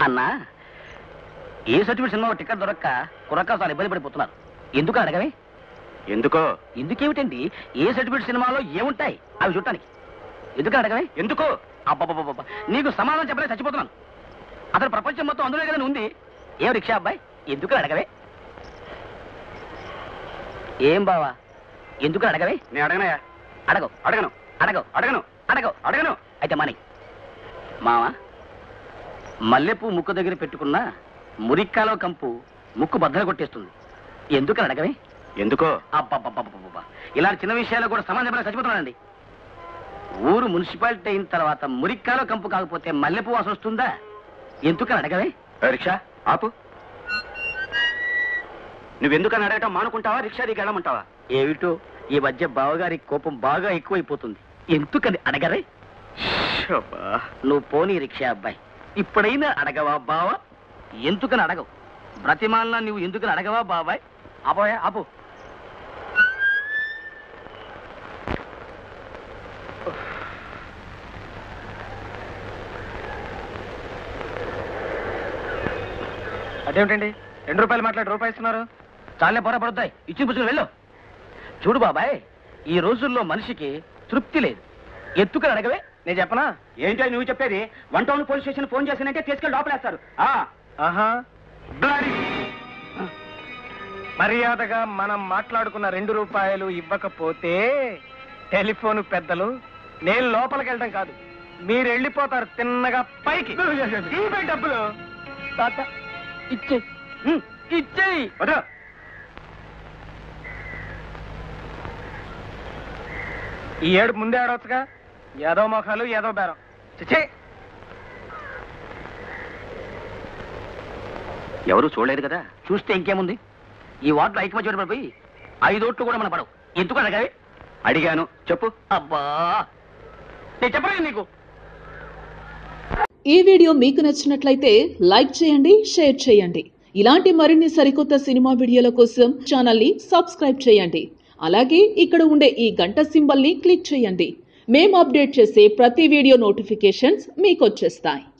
అన్నా ఏ certificate cinema ticket దొరక్క కురక్క చాలా ఇబ్బంది పడిపోతున్నారు ఎందుకు అడగవే ఎందుకో ఎందుకేమిటండి ఏ సర్టిఫికేట్ సినిమాలో ఏముంటాయి అవి చూడటానికి ఎందుకు అడగవే ఎందుకో అబ్బబ్బబ్బబ్బ నీకు సమాధానం చెప్పలే చచ్చిపోతున్నాను అసలు ప్రపంచం మొత్తం అందులో కదా ఉంది ఏం రిక్షా అబ్బాయి ఎందుకు అడగవే ఏం బావా ఎందుకు అడగవే నేను అడగనయా అడగవు అడగను అడగవు అడగను అడగవు అడగను అయితే మని మావా మల్లెపూ ముక్కు దగ్గర పెట్టుకున్న మురిక్కాలో కంపు ముక్కు బద్దలు కొట్టేస్తుంది ఎందుకు అడగవే ఎందుకో అబ్బబ్బబ్బబ్బబ్బ ఇలాంటి చిన్న విషయాల్లో కూడా సమాధానం చెప్పలేక చచ్చిపోతున్నానండి ఊరు మున్సిపాలిటీ అయిన తర్వాత మురిక్కాలో కంపు కాకపోతే మల్లెపూ వాసన వస్తుందా ఎందుకని అడగవే ఏ, రిక్షా ఆపు నువ్వెందుకని అడగటం మానుకుంటావా రిక్షా దిగి వెళ్ళమంటావా ఏమిటో ఈ మధ్య బావగారి కోపం బాగా ఎక్కువైపోతుంది ఎందుకని అడగరే శబ్బా. నువ్వు పోనీ రిక్షా అబ్బాయి ఇప్పుడైనా అడగవా బావా ఎందుకని అడగవు బ్రతిమాలన నువ్వు ఎందుకని అడగవా బాబాయ్ ఆపోయా ఆపు అదేమిటండి రెండు రూపాయలు మాట్లాడి రూపాయి ఇస్తున్నారు చాలే పొర పడుతాయి ఇచ్చి పుచ్చుకుని వెళ్ళు చూడు బాబాయ్ ఈ రోజుల్లో మనిషికి తృప్తి లేదు ఎత్తుకని అడగవే నేను చెప్పనా ఏంటో నువ్వు చెప్పేది one town police station phone చేసినంటే తీసుకెళ్ళి లోపలేస్తారు ఆ, ఆహా మర్యాదగా మనం మాట్లాడుకున్న రెండు రూపాయలు ఇవ్వకపోతే టెలిఫోన్ పెద్దలు నేను లోపలికి వెళ్ళడం కాదు మీరు వెళ్ళిపోతారు తిన్నగా పైకి ఇవ్వండి డబ్బులు తాత ఇచ్చే ఇచ్చేయి వదరు. ఈ ఏడు ముందే ఆడవచ్చుగా ఏదో మొఖాలు ఏదో బేరం చిచ్చే ఎవరు చూడలేదు కదా చూస్తే ఇంకేముంది ఈ వార్డులో ఐకమత్యం పడిపోయి ఐదు ఓట్లు కూడా మన పడవు ఎందుకు అడగవే అడిగాను చెప్పు అబ్బా నేను చెప్పలేదు నీకు ఈ వీడియో మీకు నచ్చినట్లయితే లైక్ చేయండి షేర్ చేయండి ఇలాంటి మరిన్ని సరికొత్త సినిమా వీడియోల కోసం ఛానల్ని సబ్స్క్రైబ్ చేయండి అలాగే ఇక్కడ ఉండే ఈ గంట సింబల్ని క్లిక్ చేయండి మేము అప్డేట్ చేసే ప్రతి వీడియో నోటిఫికేషన్స్ మీకు వచ్చేస్తాయి